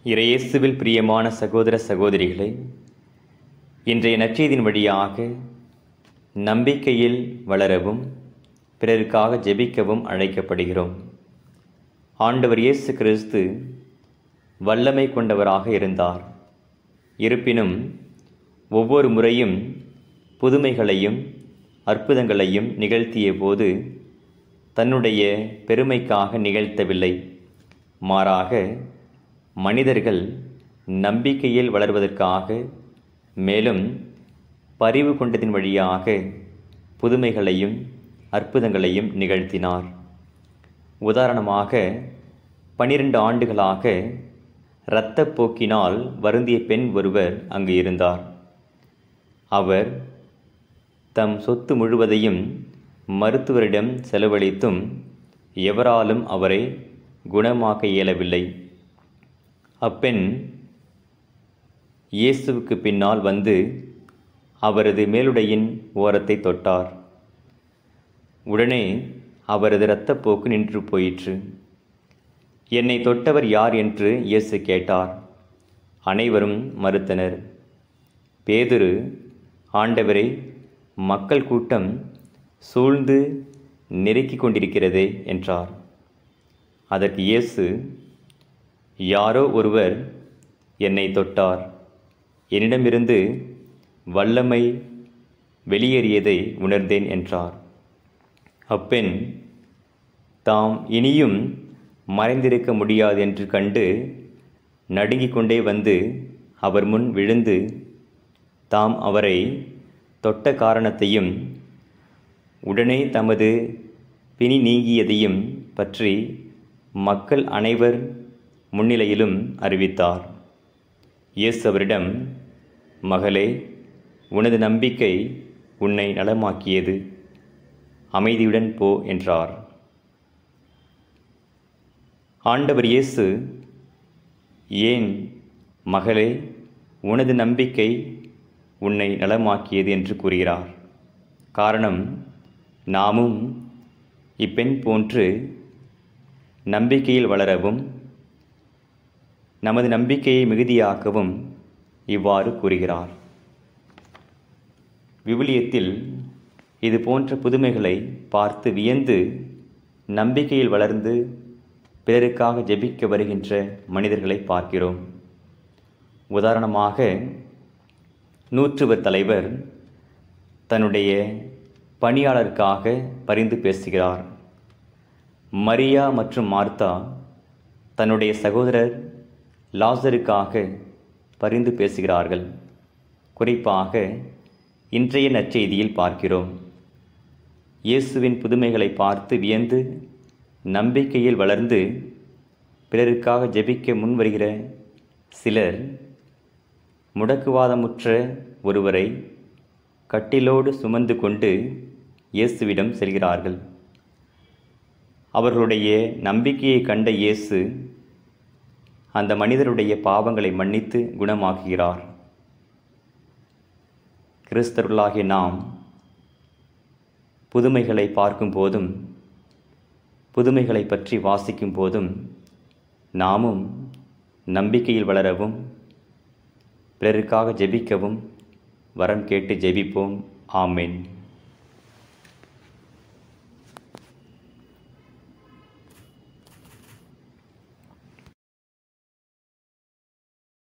இறையேசுவில் பிரியமான சகோதர சகோதரிகளே இன்றைய நற்செய்தியின் வழியாக நம்பிக்கையில் வளரவும் பிறருக்காக ஜெபிக்கவும் அழைக்கப்படுகிறோம் ஆண்டவர் இயேசு கிறிஸ்து வல்லமை கொண்டவராக இருந்தார் இருப்பினும் ஒவ்வொரு முறையும் புதுமைகளையும் அற்புதங்களையும் நிகழ்த்திய போது தன்னுடைய பெருமைக்காக நிகழ்த்தவில்லை மாறாக மனிதர்கள் நம்பிக்கையில் வளர்வதற்காக மேலும் பரிவு கொண்டதின் வழியாக புதுமைகளையும் அற்புதங்களையும் நிகழ்த்தினார் உதாரணமாக பனிரெண்டு ஆண்டுகளாக இரத்தப்போக்கினால் வருந்திய பெண் ஒருவர் அங்கு இருந்தார் அவர் தம் சொத்து முழுவதையும் மருத்துவரிடம் செலவழித்தும் எவராலும் அவரை குணமாக்க இயலவில்லை அப்பெண் இயேசுவுக்கு பின்னால் வந்து அவரது மேலுடையின் ஓரத்தை தொட்டார் உடனே அவரது இரத்தப்போக்கு நின்று போயிற்று என்னை தொட்டவர் யார் என்று இயேசு கேட்டார் அனைவரும் மறுத்தனர் பேதுரு ஆண்டவரே மக்கள் கூட்டம் சூழ்ந்து நெருக்கிக் கொண்டிருக்கிறதே என்றார் அதற்கு இயேசு யாரோ ஒருவர் என்னை தொட்டார் என்னிடமிருந்து வல்லமை வெளியேறியதை உணர்ந்தேன் என்றார் அப்பெண் தாம் இனியும் மறைந்திருக்க முடியாது என்று கண்டு நடுங்கிக் கொண்டே வந்து அவர் முன் விழுந்து தாம் அவரை தொட்ட காரணத்தையும் உடனே தமது பிணி நீங்கியதையும் பற்றி மக்கள் அனைவர் முன்னிலையிலும் அறிவித்தார் இயேசு அவரிடம் மகளே உனது நம்பிக்கை உன்னை நலமாக்கியது அமைதியுடன் போ என்றார் ஆண்டவர் இயேசு ஏன் மகளே உனது நம்பிக்கை உன்னை நலமாக்கியது என்று கூறுகிறார் காரணம் நாமும் இப்பெண் போன்று நம்பிக்கையில் வளரவும் நமது நம்பிக்கையை மிகுதியாக்கவும் இவ்வாறு கூறுகிறார் விவிலியத்தில் இது போன்ற புதுமைகளை பார்த்து வியந்து நம்பிக்கையில் வளர்ந்து பிறருக்காக ஜெபிக்க வருகின்ற மனிதர்களை பார்க்கிறோம் உதாரணமாக நூற்றுவர் தலைவர் தன்னுடைய பணியாளருக்காக பரிந்து பேசுகிறார் மரியா மற்றும் மார்த்தா தன்னுடைய சகோதரர் லாசருக்காக பரிந்து பேசுகிறார்கள் குறிப்பாக இன்றைய நற்செய்தியில் பார்க்கிறோம் இயேசுவின் புதுமைகளை பார்த்து வியந்து நம்பிக்கையில் வளர்ந்து பிறருக்காக ஜெபிக்க முன்வருகிற சிலர் முடக்குவாதமுற்ற ஒருவரை கட்டிலோடு சுமந்து கொண்டு இயேசுவிடம் செல்கிறார்கள் அவர்களுடைய நம்பிக்கையை கண்ட இயேசு அந்த மனிதருடைய பாவங்களை மன்னித்து குணமாக்குகிறார் கிறிஸ்தவர்களாகிய நாம் புதுமைகளை பார்க்கும் போதும் புதுமைகளை பற்றி வாசிக்கும் போதும் நாமும் நம்பிக்கையில் வளரவும் பிறருக்காக ஜெபிக்கவும் வரம் கேட்டு ஜெபிப்போம் ஆமேன்